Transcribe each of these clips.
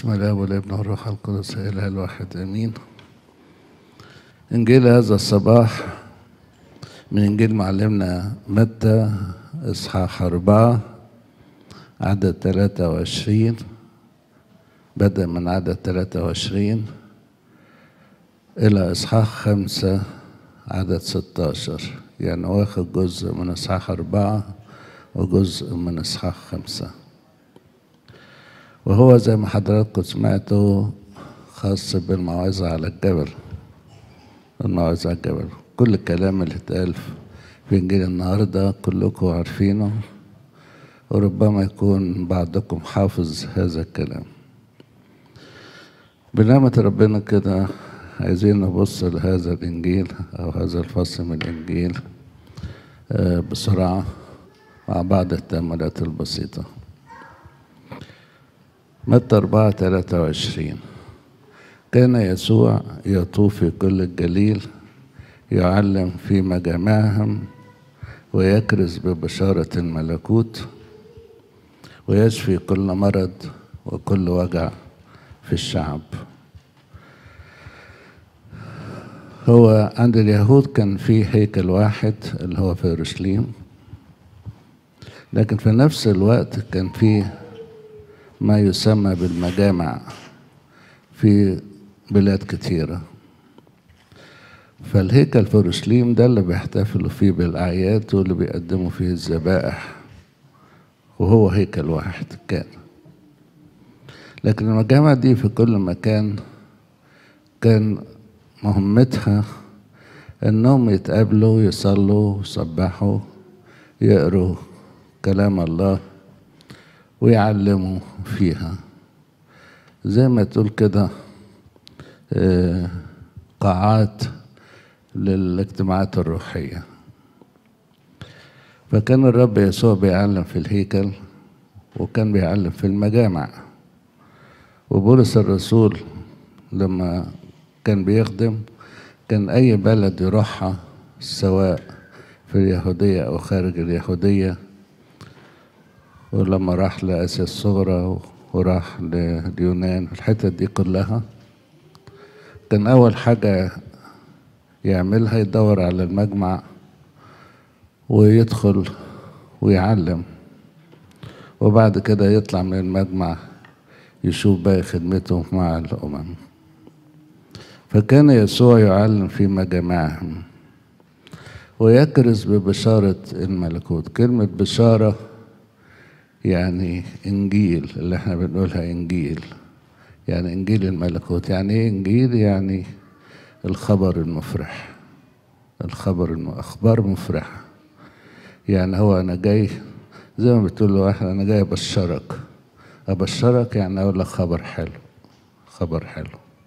بسم الله والابن والروح القدس اله الواحد امين انجيل هذا الصباح من انجيل معلمنا متى اصحاح اربعه عدد 23 بدأ من عدد 23 إلى إصحاح خمسة عدد 16 يعني واخد جزء من إصحاح أربعة وجزء من إصحاح خمسة وهو زي ما حضراتكم سمعتوا خاص بالموعظة على الجبل الموعظة على الجبل كل الكلام اللي اتقال في إنجيل النهاردة كلكم عارفينه وربما يكون بعضكم حافظ هذا الكلام بنعمة ربنا كده عايزين نبص لهذا الإنجيل أو هذا الفصل من الإنجيل بسرعة مع بعض التأملات البسيطة متى أربعة ثلاثة وعشرين كان يسوع يطوف في كل الجليل يعلم في مجامعهم ويكرز ببشارة الملكوت ويشفي كل مرض وكل وجع في الشعب هو عند اليهود كان في هيكل واحد اللي هو في اورشليم لكن في نفس الوقت كان في ما يسمى بالمجامع في بلاد كتيرة فالهيكل في اورشليم ده اللي بيحتفلوا فيه بالأعياد واللي بيقدموا فيه الذبائح وهو هيكل واحد كان لكن المجامع دي في كل مكان كان مهمتها انهم يتقابلوا يصلوا يسبحوا يقروا كلام الله ويعلموا فيها زي ما تقول كده قاعات للاجتماعات الروحية فكان الرب يسوع بيعلم في الهيكل وكان بيعلم في المجامع وبولس الرسول لما كان بيخدم كان أي بلد يروحها سواء في اليهودية أو خارج اليهودية ولما راح لآسيا الصغرى وراح لليونان الحتت دي كلها كان أول حاجة يعملها يدور على المجمع ويدخل ويعلم وبعد كده يطلع من المجمع يشوف باقي خدمته مع الأمم فكان يسوع يعلم في مجامعهم ويكرز ببشارة الملكوت كلمة بشارة يعني إنجيل اللي احنا بنقولها إنجيل يعني إنجيل الملكوت يعني إيه إنجيل يعني الخبر المفرح الخبر الم... أخبار مفرحة يعني هو أنا جاي زي ما بتقول له واحد أنا جاي أبشرك أبشرك يعني أقول لك خبر حلو خبر حلو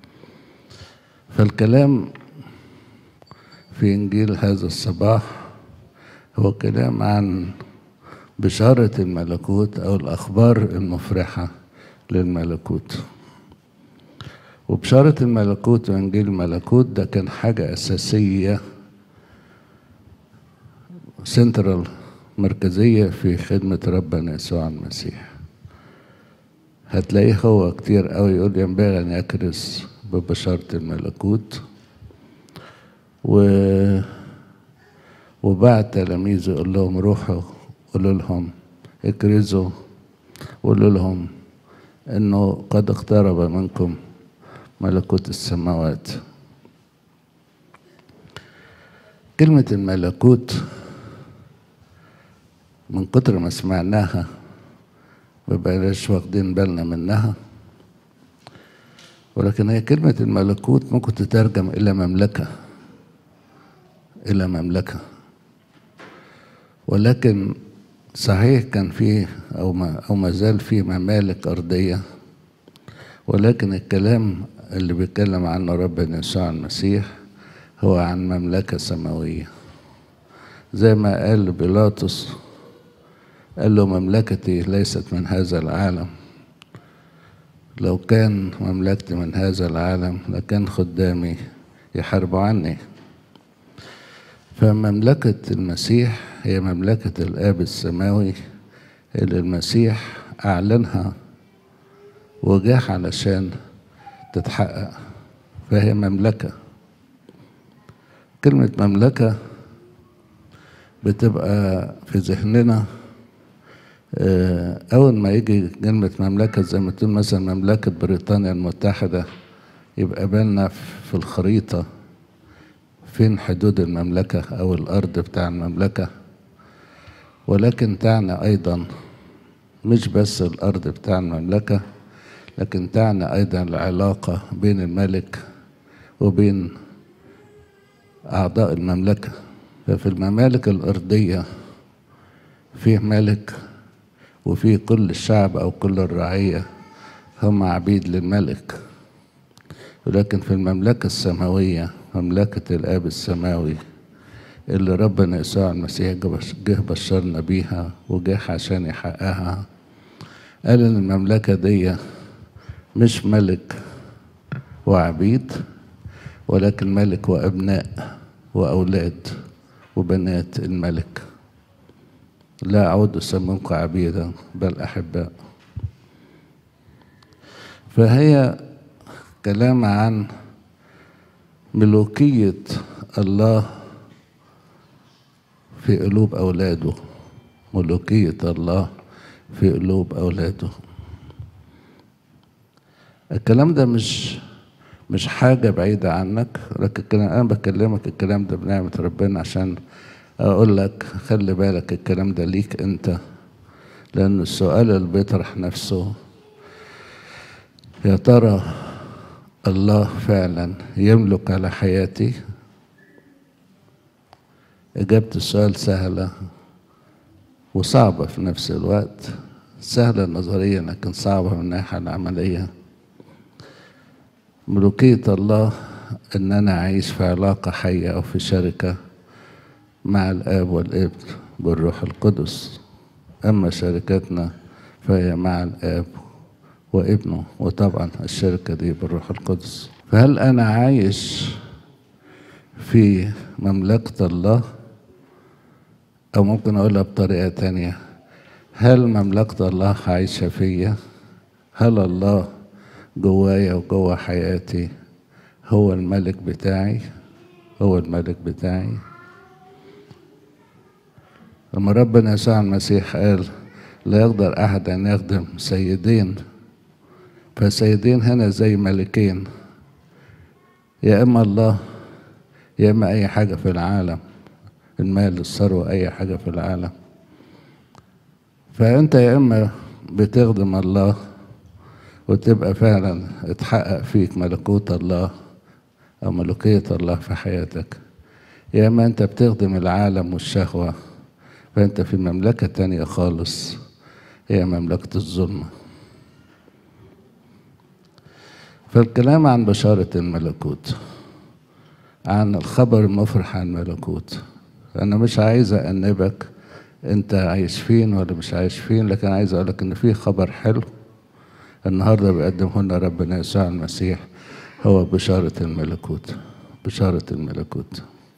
فالكلام في إنجيل هذا الصباح هو كلام عن بشارة الملكوت أو الأخبار المفرحة للملكوت وبشارة الملكوت وإنجيل الملكوت ده كان حاجة أساسية سنترال مركزية في خدمة ربنا يسوع المسيح هتلاقيه هو كتير قوي يقول ينبغي أن يكرس ببشارة الملكوت و وبعد تلاميذه يقول لهم روحوا قولوا لهم اكرزوا قولوا لهم انه قد اقترب منكم ملكوت السماوات كلمة الملكوت من كتر ما سمعناها مبقناش واخدين بالنا منها ولكن هي كلمة الملكوت ممكن تترجم إلى مملكة إلى مملكة ولكن صحيح كان فيه أو ما أو ما زال فيه ممالك أرضية ولكن الكلام اللي بيتكلم عنه ربنا يسوع المسيح هو عن مملكة سماوية زي ما قال بيلاطس قال له مملكتي ليست من هذا العالم لو كان مملكتي من هذا العالم لكان خدامي يحاربوا عني فمملكة المسيح هي مملكة الآب السماوي اللي المسيح أعلنها وجاه علشان تتحقق فهي مملكة كلمة مملكة بتبقى في ذهننا أول ما يجي كلمة مملكة زي ما تقول مثلا مملكة بريطانيا المتحدة يبقى بالنا في الخريطة فين حدود المملكة أو الأرض بتاع المملكة ولكن تعني أيضا مش بس الأرض بتاع المملكة لكن تعني أيضا العلاقة بين الملك وبين أعضاء المملكة ففي الممالك الأرضية فيه ملك وفيه كل الشعب أو كل الرعية هم عبيد للملك ولكن في المملكة السماوية مملكة الآب السماوي اللي ربنا يسوع المسيح جه بشرنا بيها وجه عشان يحققها قال إن المملكة دي مش ملك وعبيد ولكن ملك وأبناء وأولاد وبنات الملك لا أعود أسميكم عبيدا بل أحباء فهي كلام عن ملوكية الله في قلوب أولاده ملوكية الله في قلوب أولاده الكلام ده مش مش حاجة بعيدة عنك لكن أنا بكلمك الكلام ده بنعمة ربنا عشان أقول لك خلي بالك الكلام ده ليك أنت لأن السؤال اللي بيطرح نفسه يا ترى الله فعلا يملك على حياتي إجابة السؤال سهلة وصعبة في نفس الوقت سهلة نظريا لكن صعبة من الناحية العملية ملوكية الله إن أنا أعيش في علاقة حية أو في شركة مع الآب والابن بالروح القدس أما شركتنا فهي مع الآب وابنه وطبعا الشركة دي بالروح القدس فهل أنا عايش في مملكة الله أو ممكن أقولها بطريقة تانية هل مملكة الله عايشة فيا هل الله جوايا وجوا حياتي هو الملك بتاعي هو الملك بتاعي لما ربنا يسوع المسيح قال لا يقدر أحد أن يخدم سيدين فسيدين هنا زي ملكين يا إما الله يا إما أي حاجة في العالم المال الثروة أي حاجة في العالم فأنت يا إما بتخدم الله وتبقى فعلا اتحقق فيك ملكوت الله أو ملوكية الله في حياتك يا إما أنت بتخدم العالم والشهوة فأنت في مملكة تانية خالص هي مملكة الظلمة فالكلام عن بشارة الملكوت عن الخبر المفرح عن الملكوت أنا مش عايز أأنبك أنت عايش فين ولا مش عايش فين لكن عايز أقولك إن في خبر حلو النهارده بيقدمه لنا ربنا يسوع المسيح هو بشارة الملكوت بشارة الملكوت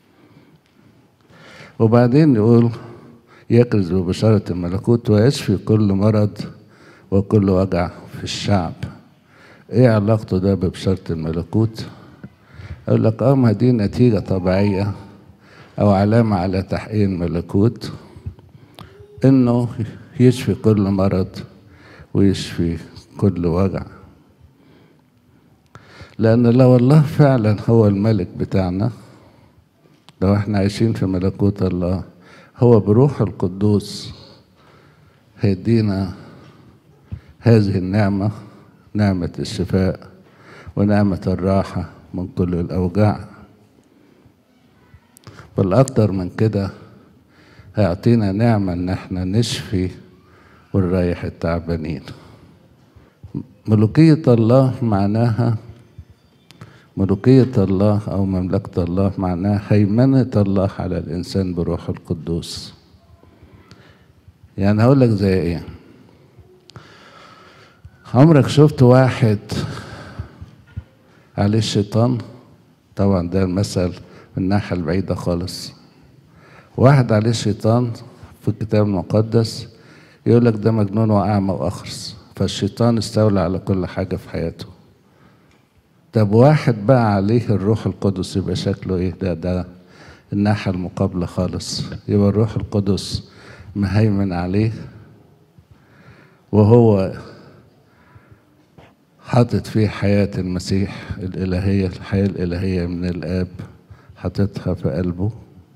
وبعدين يقول يكرز ببشارة الملكوت ويشفي كل مرض وكل وجع في الشعب ايه علاقته ده ببشارة الملكوت اقول لك اه ما دي نتيجة طبيعية او علامة على تحقيق الملكوت انه يشفي كل مرض ويشفي كل وجع لأن لو الله فعلا هو الملك بتاعنا لو احنا عايشين في ملكوت الله هو بروح القدوس هيدينا هذه النعمة نعمة الشفاء ونعمة الراحة من كل الأوجاع بل أكتر من كده هيعطينا نعمة إن احنا نشفي ونريح التعبانين ملوكية الله معناها ملوكية الله أو مملكة الله معناها هيمنة الله على الإنسان بروح القدوس يعني هقول لك زي إيه عمرك شفت واحد عليه الشيطان طبعا ده المثل من الناحية البعيدة خالص واحد عليه الشيطان في الكتاب المقدس يقول لك ده مجنون وأعمى وأخرس فالشيطان استولى على كل حاجة في حياته طب واحد بقى عليه الروح القدس يبقى شكله ايه ده ده الناحية المقابلة خالص يبقى الروح القدس مهيمن عليه وهو حاطط فيه حياة المسيح الإلهية الحياة الإلهية من الآب حاططها في قلبه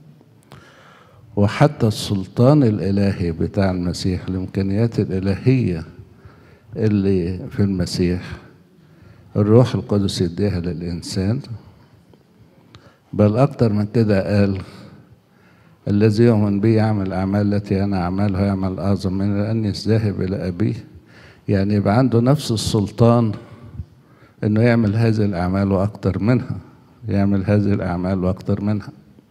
وحتى السلطان الإلهي بتاع المسيح الإمكانيات الإلهية اللي في المسيح الروح القدس يديها للإنسان بل أكتر من كده قال الذي يؤمن بي يعمل الأعمال التي أنا أعملها يعمل أعظم من لأني ذاهب إلى أبيه يعني يبقى عنده نفس السلطان إنه يعمل هذه الأعمال وأكتر منها يعمل هذه الأعمال وأكتر منها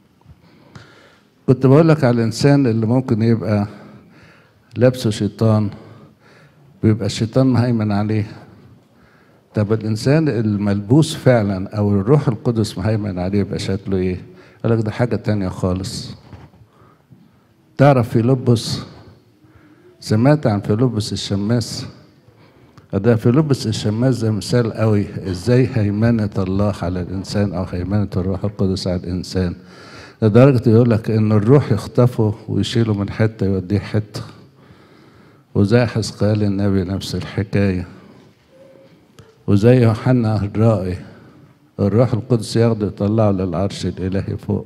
كنت بقول لك على الإنسان اللي ممكن يبقى لابسه شيطان بيبقى الشيطان مهيمن عليه طب الإنسان الملبوس فعلا أو الروح القدس مهيمن عليه يبقى شكله إيه؟ قال لك ده حاجة تانية خالص تعرف فيلبس سمعت عن فيلبس الشماس ده فيلبس الشماس ده مثال قوي ازاي هيمنة الله على الإنسان أو هيمنة الروح القدس على الإنسان لدرجة يقول لك إن الروح يخطفه ويشيله من حتة يوديه حتة وزي حسقال النبي نفس الحكاية وزي يوحنا الرائي الروح القدس ياخده يطلعه للعرش الإلهي فوق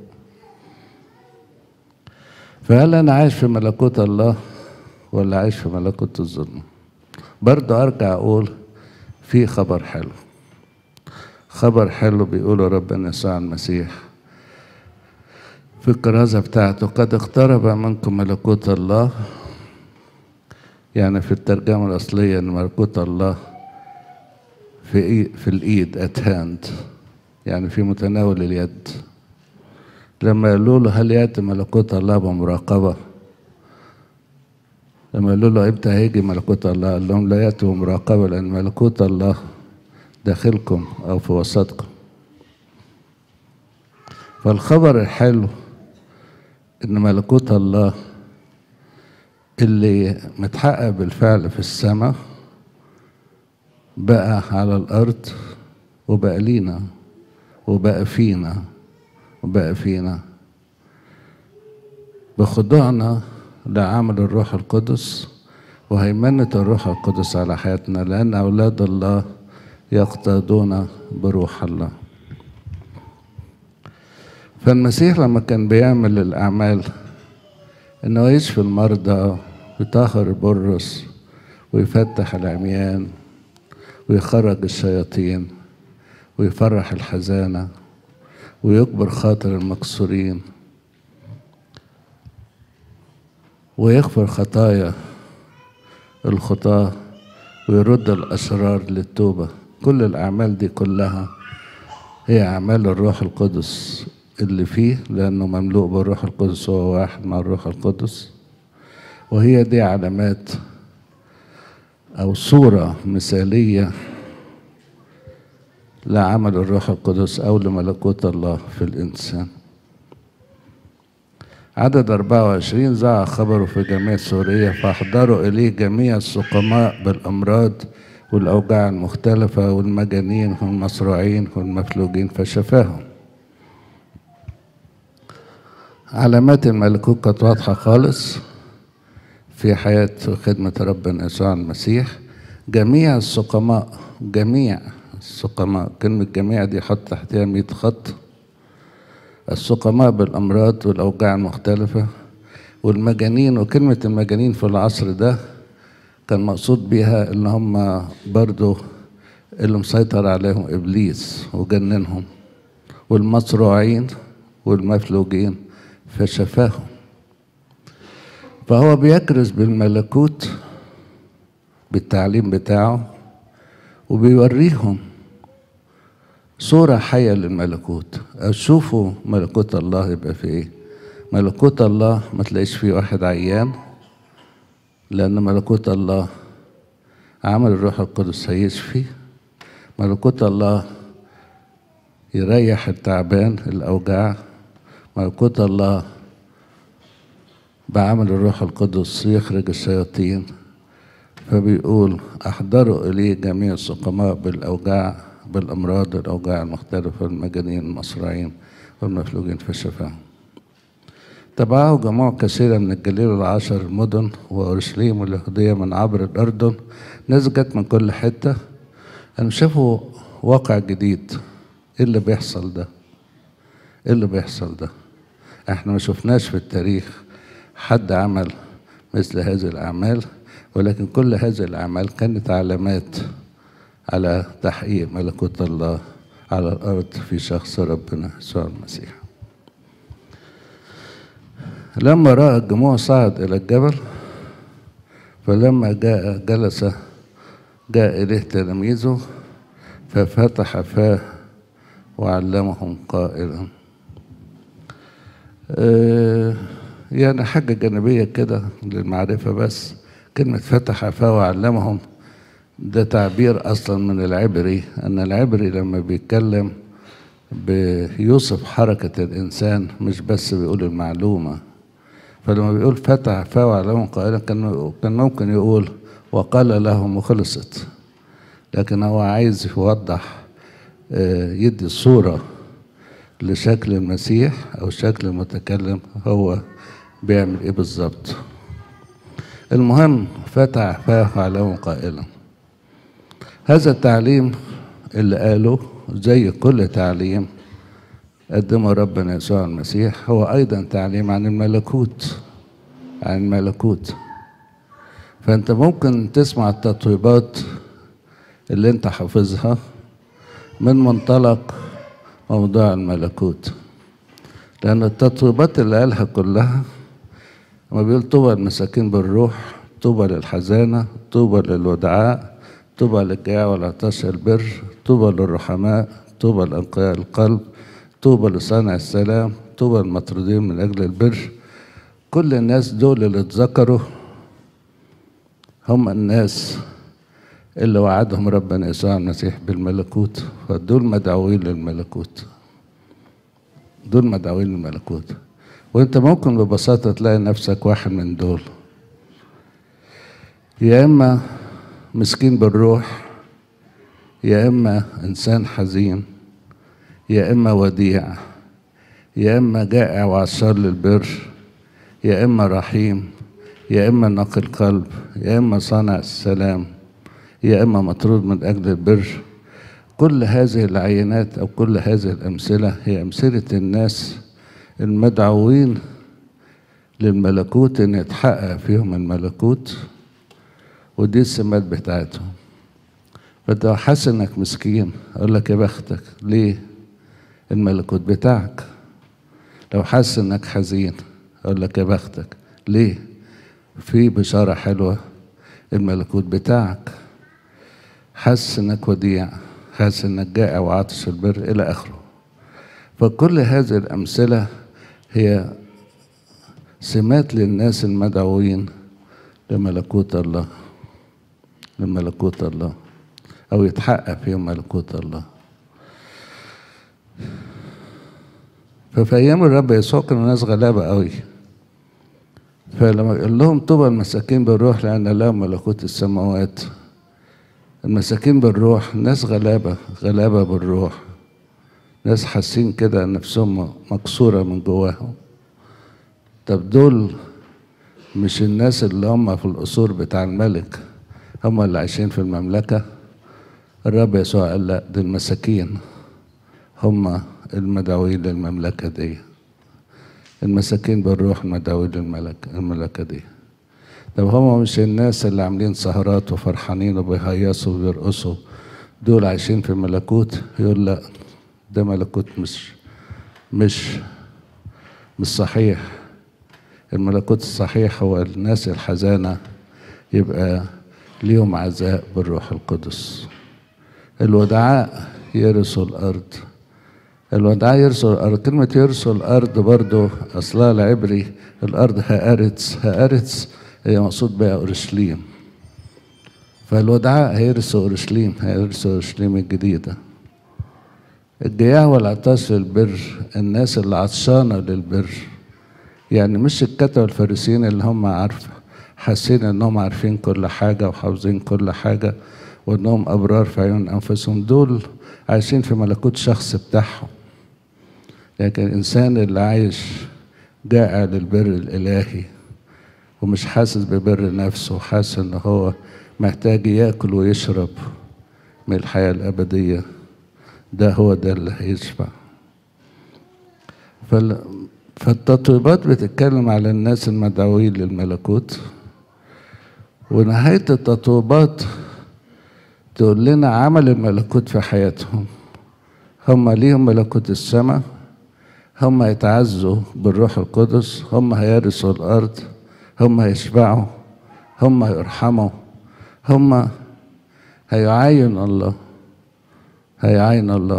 فهل أنا عايش في ملكوت الله ولا عايش في ملكوت الظلم برضه أرجع أقول في خبر حلو خبر حلو بيقوله ربنا يسوع المسيح في الكرازة بتاعته قد اقترب منكم ملكوت الله يعني في الترجمة الأصلية أن ملكوت الله في إي في الإيد at hand يعني في متناول اليد لما قالوا له هل يأتي ملكوت الله بمراقبة لما قالوا له امتى هيجي ملكوت الله قال لهم لا يأتي بمراقبة لأن ملكوت الله داخلكم أو في وسطكم فالخبر الحلو إن ملكوت الله اللي متحقق بالفعل في السماء بقى على الأرض وبقى لينا وبقى فينا وبقى فينا بخضوعنا لعمل الروح القدس وهيمنة الروح القدس على حياتنا لأن أولاد الله يقتادون بروح الله فالمسيح لما كان بيعمل الأعمال إنه يشفي المرضى ويطهر البرص ويفتح العميان ويخرج الشياطين ويفرح الحزانة ويكبر خاطر المكسورين ويغفر خطايا الخطاة ويرد الأشرار للتوبة كل الأعمال دي كلها هي أعمال الروح القدس اللي فيه لأنه مملوء بالروح القدس هو واحد مع الروح القدس وهي دي علامات أو صورة مثالية لعمل الروح القدس أو لملكوت الله في الإنسان عدد 24 ذاع خبره في جميع سوريا فأحضروا إليه جميع السقماء بالأمراض والأوجاع المختلفة والمجانين والمصروعين والمفلوجين فشفاهم علامات الملكوت كانت واضحة خالص في حياة وخدمة ربنا يسوع المسيح جميع السقماء جميع السقماء كلمة جميع دي حط تحتها مئة خط السقماء بالأمراض والأوجاع المختلفة والمجانين وكلمة المجانين في العصر ده كان مقصود بيها إن هم برضو اللي مسيطر عليهم إبليس وجننهم والمصروعين والمفلوجين فشفاهم فهو بيكرز بالملكوت بالتعليم بتاعه وبيوريهم صورة حية للملكوت شوفوا ملكوت الله يبقى في ايه ملكوت الله ما تلاقيش فيه واحد عيان لأن ملكوت الله عمل الروح القدس هيشفي ملكوت الله يريح التعبان الأوجاع ملكوت الله بعمل الروح القدس يخرج الشياطين فبيقول أحضروا إليه جميع السقماء بالأوجاع بالأمراض والأوجاع المختلفة المجانين المصرعين والمفلوجين في الشفاء تبعه جموع كثيرة من الجليل والعشر المدن وأورشليم واليهودية من عبر الأردن ناس جت من كل حتة أنا شافوا واقع جديد إيه اللي بيحصل ده إيه اللي بيحصل ده إحنا ما شفناش في التاريخ حد عمل مثل هذه الأعمال ولكن كل هذه الأعمال كانت علامات على تحقيق ملكوت الله على الأرض في شخص ربنا يسوع المسيح لما رأى الجموع صعد إلى الجبل فلما جاء جلس جاء إليه تلاميذه ففتح فاه وعلمهم قائلا آه يعني حاجة جانبية كده للمعرفة بس كلمة فتح فاه وعلمهم ده تعبير أصلا من العبري أن العبري لما بيتكلم بيوصف حركة الإنسان مش بس بيقول المعلومة فلما بيقول فتح فاه وعلمهم قائلا كان كان ممكن يقول وقال لهم وخلصت لكن هو عايز يوضح يدي صورة لشكل المسيح أو شكل المتكلم هو بيعمل إيه بالظبط المهم فتح فاه وعلمهم قائلا هذا التعليم اللي قاله زي كل تعليم قدمه ربنا يسوع المسيح هو أيضا تعليم عن الملكوت عن الملكوت فأنت ممكن تسمع التطويبات اللي أنت حافظها من منطلق موضوع الملكوت لأن التطويبات اللي قالها كلها لما بيقول طوبى المساكين بالروح طوبى للحزانة طوبى للودعاء طوبى للجياع والعطش البر طوبى للرحماء طوبى لأنقياء القلب طوبى لصانع السلام طوبى المطرودين من أجل البر كل الناس دول اللي اتذكروا هم الناس اللي وعدهم ربنا يسوع المسيح بالملكوت فدول مدعوين للملكوت دول مدعوين للملكوت وانت ممكن ببساطة تلاقي نفسك واحد من دول يا إما مسكين بالروح يا إما إنسان حزين يا إما وديع يا إما جائع وعشار للبر يا إما رحيم يا إما نقي القلب يا إما صانع السلام يا إما مطرود من أجل البر كل هذه العينات أو كل هذه الأمثلة هي أمثلة الناس المدعوين للملكوت إن يتحقق فيهم الملكوت ودي السمات بتاعتهم فانت لو حاسس انك مسكين اقول لك يا بختك ليه الملكوت بتاعك لو حاسس انك حزين اقول لك يا بختك ليه في بشارة حلوة الملكوت بتاعك حاسس انك وديع حاسس انك جائع وعاطش البر الى اخره فكل هذه الامثلة هي سمات للناس المدعوين لملكوت الله لملكوت الله أو يتحقق فيهم ملكوت الله ففي أيام الرب يسوع كانوا ناس غلابة قوي فلما يقول لهم طوبى المساكين بالروح لأن لهم ملكوت السماوات المساكين بالروح ناس غلابة غلابة بالروح ناس حاسين كده نفسهم مكسورة من جواهم طب دول مش الناس اللي هم في القصور بتاع الملك هم اللي عايشين في المملكة الرب يسوع قال لا دول المساكين هم المدعوين للمملكة دي المساكين بالروح المدعوين للملكة المملكة دي طب هم مش الناس اللي عاملين سهرات وفرحانين وبيهيصوا وبيرقصوا دول عايشين في ملكوت يقول لا ده ملكوت مش مش مش صحيح الملكوت الصحيح هو الناس الحزانة يبقى ليهم عزاء بالروح القدس الودعاء يرثوا الأرض الودعاء يرثوا الأرض كلمة يرثوا الأرض برضو أصلها العبري الأرض هأرتس هأرتس هي مقصود بها أورشليم فالودعاء هيرثوا أورشليم هيرثوا أورشليم الجديدة الجياع والعطاش للبر الناس اللي عطشانة للبر يعني مش الكتبة الفارسيين اللي هم عارفة حاسين انهم عارفين كل حاجة وحافظين كل حاجة وانهم ابرار في عيون انفسهم دول عايشين في ملكوت شخص بتاعهم لكن الانسان اللي عايش جائع للبر الالهي ومش حاسس ببر نفسه حاسس ان هو محتاج ياكل ويشرب من الحياة الأبدية ده هو ده اللي هيشبع فال... فالتطويبات بتتكلم على الناس المدعوين للملكوت ونهاية التطويبات تقول لنا عمل الملكوت في حياتهم هم ليهم ملكوت السماء هم يتعزوا بالروح القدس هم هيرثوا الأرض هم هيشبعوا هم هيرحموا هم هيعاين الله هيعاين الله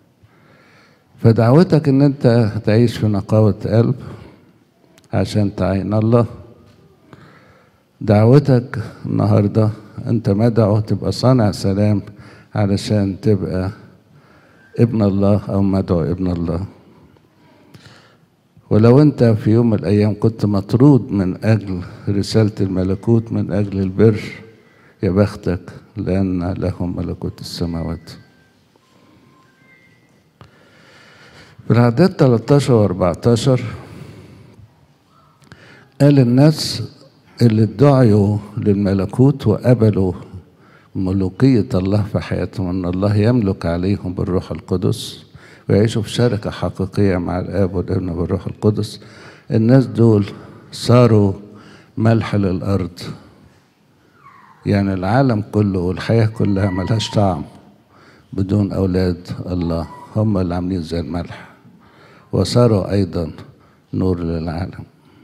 فدعوتك ان انت تعيش في نقاوة قلب عشان تعين الله دعوتك النهاردة انت مدعو تبقى صانع سلام علشان تبقى ابن الله او مدعو ابن الله ولو انت في يوم من الايام كنت مطرود من اجل رسالة الملكوت من اجل البر يا بختك لان لهم ملكوت السماوات في العداد 13 و 14 قال الناس اللي ادعوا للملكوت وقبلوا ملوكية الله في حياتهم أن الله يملك عليهم بالروح القدس ويعيشوا في شركة حقيقية مع الآب والابن بالروح القدس الناس دول صاروا ملح للأرض يعني العالم كله والحياة كلها ملهاش طعم بدون أولاد الله هم اللي عاملين زي الملح وصاروا أيضا نور للعالم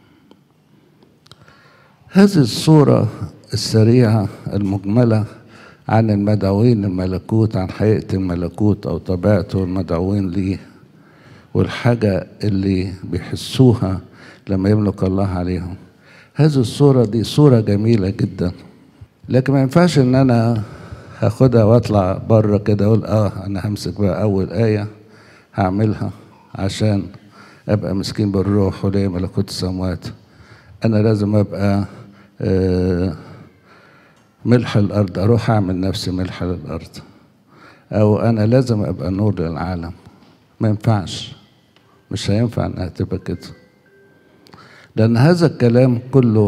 هذه الصورة السريعة المجملة عن المدعوين الملكوت عن حقيقة الملكوت أو طبيعته المدعوين ليه والحاجة اللي بيحسوها لما يملك الله عليهم هذه الصورة دي صورة جميلة جدا لكن ما ينفعش ان انا هاخدها واطلع بره كده اقول اه انا همسك بقى اول آية هعملها عشان ابقى مسكين بالروح وليه ملكوت السماوات انا لازم ابقى آه ملح الارض اروح اعمل نفسي ملح للارض او انا لازم ابقى نور للعالم ما ينفعش مش هينفع انها تبقى كده لان هذا الكلام كله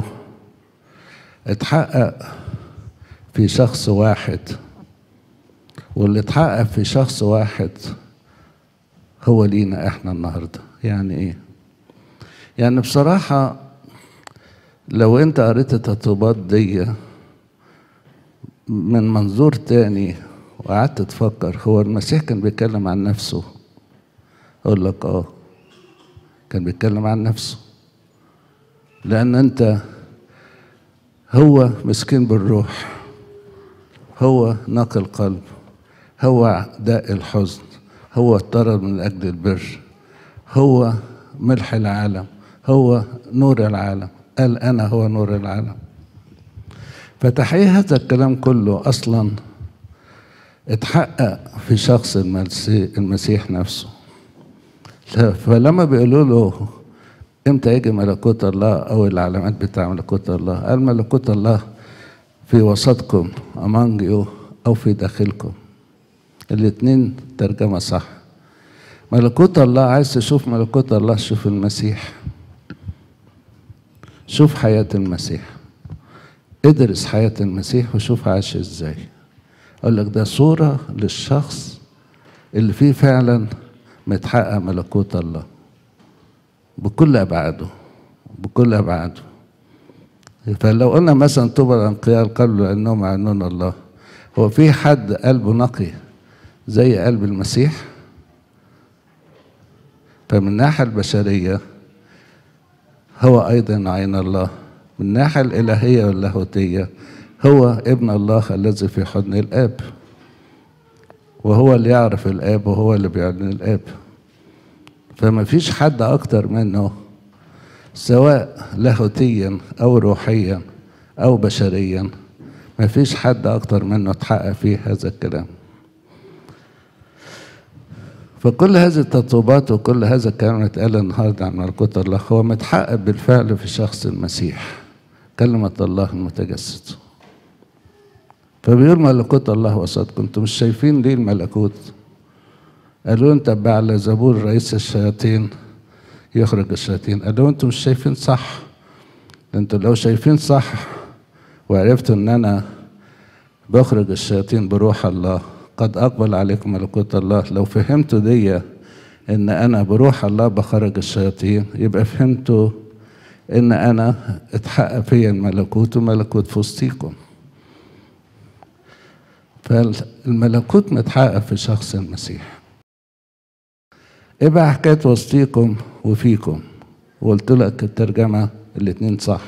اتحقق في شخص واحد واللي اتحقق في شخص واحد هو لينا احنا النهارده يعني ايه يعني بصراحه لو انت قريت التطوبات دي من منظور تاني وقعدت تفكر هو المسيح كان بيتكلم عن نفسه اقول لك اه كان بيتكلم عن نفسه لان انت هو مسكين بالروح هو نقي القلب هو داء الحزن هو اضطرب من اجل البر هو ملح العالم هو نور العالم قال انا هو نور العالم فتحقيق هذا الكلام كله اصلا اتحقق في شخص المسيح نفسه فلما بيقولوا له امتى يجي ملكوت الله او العلامات بتاع ملكوت الله قال ملكوت الله في وسطكم among you او في داخلكم الاتنين ترجمة صح ملكوت الله عايز تشوف ملكوت الله شوف المسيح شوف حياة المسيح ادرس حياة المسيح وشوف عاش ازاي اقول لك ده صورة للشخص اللي فيه فعلا متحقق ملكوت الله بكل ابعاده بكل ابعاده فلو قلنا مثلا طوبى الانقياء القلب لانهم يعنون الله هو في حد قلبه نقي زي قلب المسيح فمن الناحيه البشريه هو ايضا عين الله من الناحيه الالهيه واللاهوتيه هو ابن الله الذي في حضن الاب وهو اللي يعرف الاب وهو اللي بيعلن الاب فما فيش حد اكتر منه سواء لاهوتيا او روحيا او بشريا ما فيش حد اكتر منه اتحقق فيه هذا الكلام فكل هذه التطوبات وكل هذا الكلام اللي اتقال النهارده عن ملكوت الله هو متحقق بالفعل في شخص المسيح كلمة الله المتجسد فبيقول ملكوت الله وسطكم انتم مش شايفين ليه الملكوت قالوا انت على زبور رئيس الشياطين يخرج الشياطين قالوا انتم مش شايفين صح انتوا لو شايفين صح وعرفتوا ان انا بخرج الشياطين بروح الله قد اقبل عليكم ملكوت الله لو فهمتوا دي ان انا بروح الله بخرج الشياطين يبقى فهمتوا ان انا اتحقق فيا الملكوت وملكوت في وسطيكم فالملكوت متحقق في شخص المسيح ايه بقى حكايه وسطيكم وفيكم وقلت لك الترجمه الاتنين صح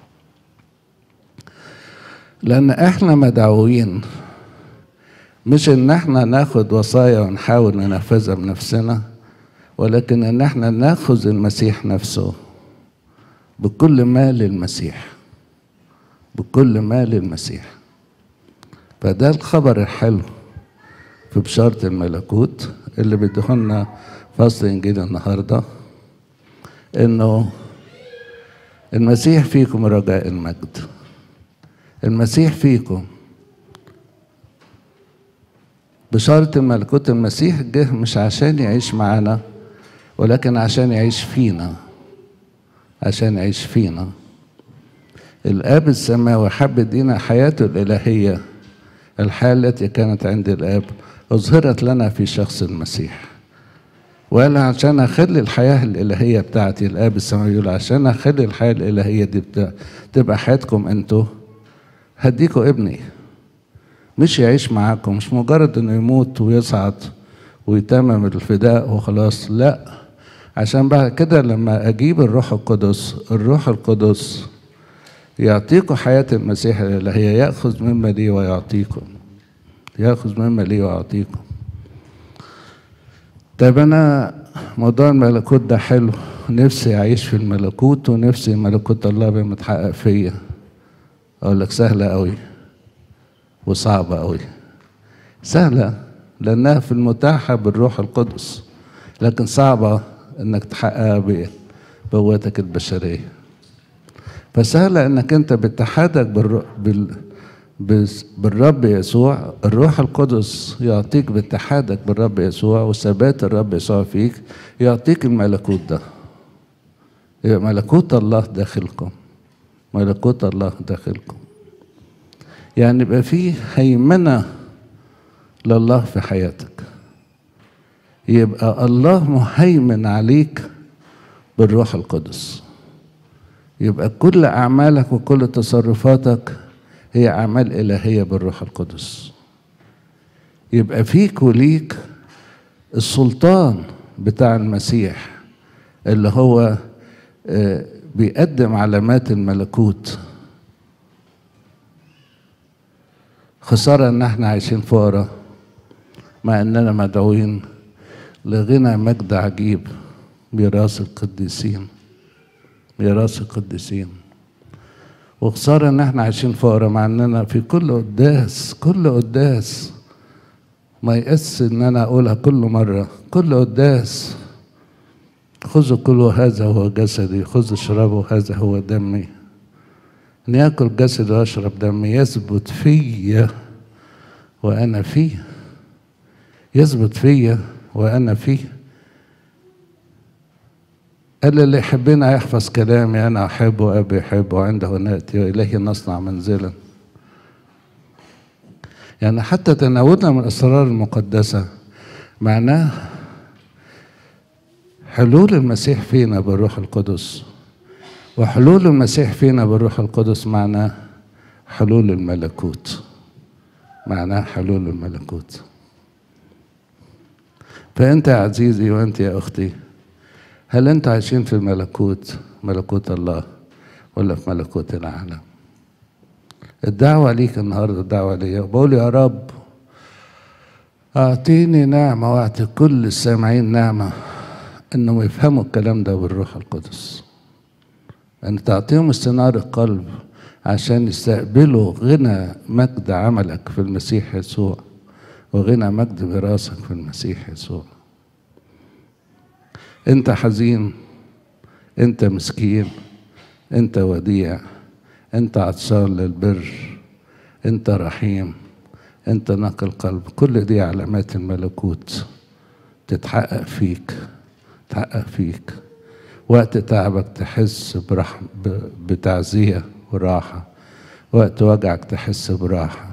لان احنا مدعوين مش ان احنا ناخد وصايا ونحاول ننفذها بنفسنا ولكن ان احنا ناخذ المسيح نفسه بكل ما للمسيح بكل ما للمسيح فده الخبر الحلو في بشارة الملكوت اللي بيديهولنا فصل انجيل النهارده انه المسيح فيكم رجاء المجد المسيح فيكم بشارة الملكوت المسيح جه مش عشان يعيش معانا ولكن عشان يعيش فينا عشان يعيش فينا الآب السماوي حب يدينا حياته الإلهية الحياة التي كانت عند الآب أظهرت لنا في شخص المسيح وقال عشان أخلي الحياة الإلهية بتاعتي الآب السماوي يقول عشان أخلي الحياة الإلهية دي بتاع تبقى حياتكم أنتوا هديكوا ابني مش يعيش معاكم مش مجرد إنه يموت ويصعد ويتمم الفداء وخلاص لا عشان بعد كده لما أجيب الروح القدس الروح القدس يعطيكم حياة المسيح الإلهية يأخذ مما لي ويعطيكم يأخذ مما لي ويعطيكم طيب أنا موضوع الملكوت ده حلو نفسي أعيش في الملكوت ونفسي ملكوت الله يبقى متحقق فيا أقول لك سهلة أوي وصعبة أوي سهلة لأنها في المتاحة بالروح القدس لكن صعبة إنك تحققها بقوتك البشرية فسهلة انك انت باتحادك بالر... بال... بالرب يسوع الروح القدس يعطيك باتحادك بالرب يسوع وثبات الرب يسوع فيك يعطيك الملكوت ده يبقى ملكوت الله داخلكم ملكوت الله داخلكم يعني يبقى فيه هيمنة لله في حياتك يبقى الله مهيمن عليك بالروح القدس يبقى كل أعمالك وكل تصرفاتك هي أعمال إلهية بالروح القدس يبقى فيك وليك السلطان بتاع المسيح اللي هو بيقدم علامات الملكوت خسارة ان احنا عايشين فقراء مع اننا مدعوين لغنى مجد عجيب ميراث القديسين ميراث القديسين وخسارة ان احنا عايشين فقراء مع اننا في كل قداس كل قداس ما يقس ان انا اقولها كل مرة كل قداس خذوا كلوا هذا هو جسدي خذوا اشربوا هذا هو دمي ان ياكل جسدي ويشرب دمي يثبت فيا وانا فيه يثبت فيا وانا فيه قال اللي يحبنا يحفظ كلامي انا احبه ابي يحبه عنده ناتي واليه نصنع منزلا يعني حتى تناولنا من الاسرار المقدسه معناه حلول المسيح فينا بالروح القدس وحلول المسيح فينا بالروح القدس معناه حلول الملكوت معناه حلول الملكوت فانت يا عزيزي وانت يا اختي هل انتوا عايشين في ملكوت ملكوت الله ولا في ملكوت العالم الدعوة ليك النهاردة الدعوة ليا بقول يا رب أعطيني نعمة وأعطي كل السامعين نعمة إنهم يفهموا الكلام ده بالروح القدس أن تعطيهم استنار القلب عشان يستقبلوا غنى مجد عملك في المسيح يسوع وغنى مجد ميراثك في المسيح يسوع انت حزين انت مسكين انت وديع انت عطشان للبر انت رحيم انت نقي القلب كل دي علامات الملكوت تتحقق فيك تتحقق فيك وقت تعبك تحس برحم بتعزية وراحة وقت وجعك تحس براحة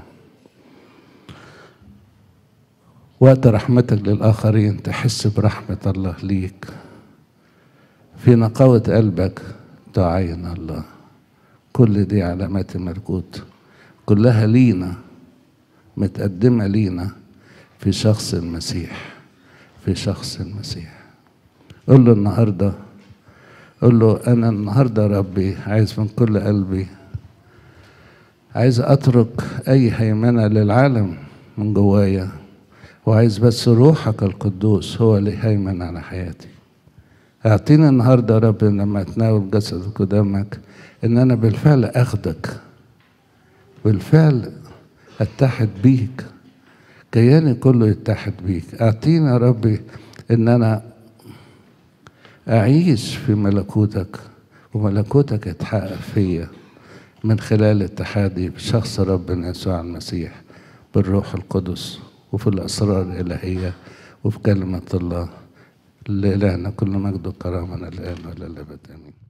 وقت رحمتك للآخرين تحس برحمة الله ليك في نقاوة قلبك تعين الله كل دي علامات الملكوت كلها لينا متقدمة لينا في شخص المسيح في شخص المسيح قل له النهاردة قل له أنا النهاردة ربي عايز من كل قلبي عايز أترك أي هيمنة للعالم من جوايا وعايز بس روحك القدوس هو اللي هيمن على حياتي اعطيني النهارده يا رب لما اتناول جسدك ودمك ان انا بالفعل اخدك بالفعل اتحد بيك كياني كله يتحد بيك اعطيني يا ربي ان انا اعيش في ملكوتك وملكوتك يتحقق فيا من خلال اتحادي بشخص ربنا يسوع المسيح بالروح القدس وفي الاسرار الالهيه وفي كلمه الله لإلهنا كل مجد وكرامة الآن وإلى الأبد آمين